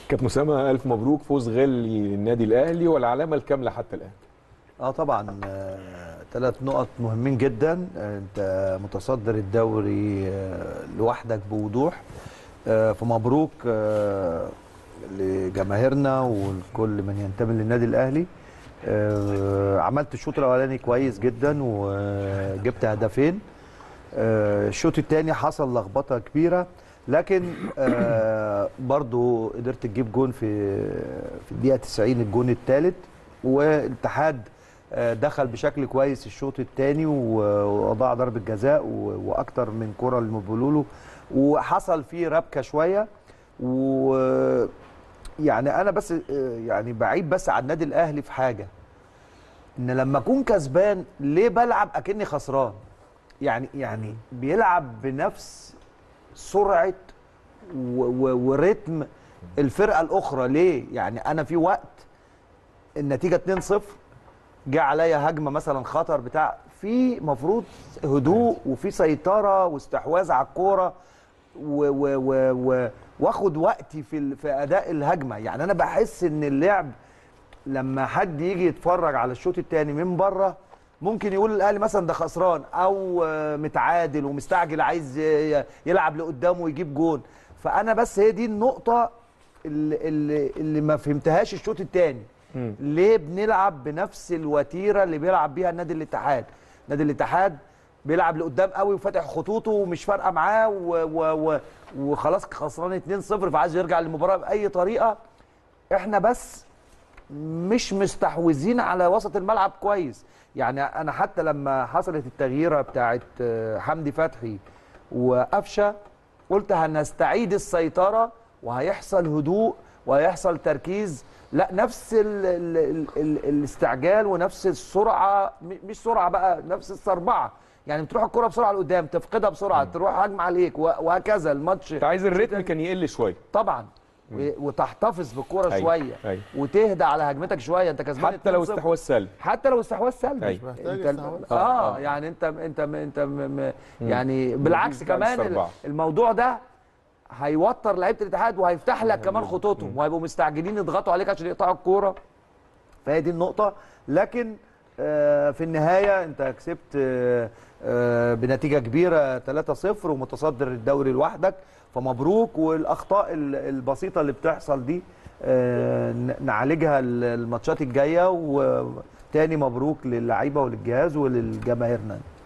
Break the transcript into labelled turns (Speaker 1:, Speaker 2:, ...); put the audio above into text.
Speaker 1: كابتن اسامه الف مبروك فوز غالي للنادي الاهلي والعلامه الكامله حتى الان
Speaker 2: اه طبعا ثلاث نقط مهمين جدا آه، انت متصدر الدوري آه، لوحدك بوضوح آه، فمبروك آه، لجماهيرنا ولكل من ينتمي للنادي الاهلي آه، عملت الشوط الاولاني كويس جدا وجبت هدفين آه، الشوط الثاني حصل لخبطه كبيره لكن آه، برضو قدرت تجيب جون في في الدقيقه 90 الجون الثالث والاتحاد آه، دخل بشكل كويس الشوط الثاني وضاع ضربه جزاء و- واكتر من كره لمبولولو وحصل فيه ربكه شويه و يعني انا بس آه، يعني بعيب بس على النادي الاهلي في حاجه ان لما اكون كسبان ليه بلعب اكني خسران يعني يعني بيلعب بنفس سرعه و و ورتم الفرقه الاخرى ليه يعني انا في وقت النتيجه 2-0 جه عليا هجمه مثلا خطر بتاع في مفروض هدوء وفي سيطره واستحواذ على الكوره و و و و واخد وقتي في ال- في اداء الهجمه يعني انا بحس ان اللعب لما حد يجي يتفرج على الشوط الثاني من بره ممكن يقول الاهلي مثلا ده خسران او آه، متعادل ومستعجل عايز ي- يلعب لقدام ويجيب جون فانا بس هي دي النقطه اللي, اللي, اللي ما فهمتهاش الشوط الثاني ليه بنلعب بنفس الوتيره اللي بيلعب بيها النادي الاتحاد نادي الاتحاد بيلعب لقدام قوي وفاتح خطوطه ومش فارقه معاه و و و وخلاص خسران 2-0 فعايز يرجع للمباراه باي طريقه احنا بس مش مستحوذين على وسط الملعب كويس يعني انا حتى لما حصلت التغييره بتاعت آه، حمدي فتحي وقفشه قلت هنستعيد السيطره وهيحصل هدوء وهيحصل تركيز لا نفس ال ال ال ال الاستعجال ونفس السرعه م- مش سرعه بقى نفس السربعه يعني بتروح الكره بسرعه لقدام تفقدها بسرعه تروح هجمه عليك و- وهكذا الماتش
Speaker 1: انت عايز الريتم كان يقل شويه
Speaker 2: طبعا و- وتحتفظ بالكره
Speaker 1: أيوة،
Speaker 2: شويه
Speaker 1: أيوة.
Speaker 2: وتهدى على هجمتك شويه انت كسبان
Speaker 1: حتى لو
Speaker 2: 2-0.
Speaker 1: استحواذ سلبي
Speaker 2: حتى لو استحواذ سلبي
Speaker 1: أيوة.
Speaker 3: محتاج
Speaker 2: انت
Speaker 3: استحواذ.
Speaker 2: اه,
Speaker 1: آه، آه.
Speaker 2: يعني انت انت انت م- م- يعني بالعكس
Speaker 1: بتاع
Speaker 2: كمان ال-
Speaker 1: السربعة.
Speaker 2: الموضوع ده هيوتر لعيبه الاتحاد وهيفتح لك كمان خطوطهم وهيبقوا مستعجلين يضغطوا عليك عشان يقطعوا الكوره فهي دي النقطه لكن آه، في النهايه انت كسبت آه، آه، بنتيجه كبيره 3-0 ومتصدر الدوري لوحدك فمبروك والاخطاء ال- البسيطه اللي بتحصل دي آه، ن- نعالجها ال- الماتشات الجايه وتاني مبروك للعيبه وللجهاز وللجماهيرنا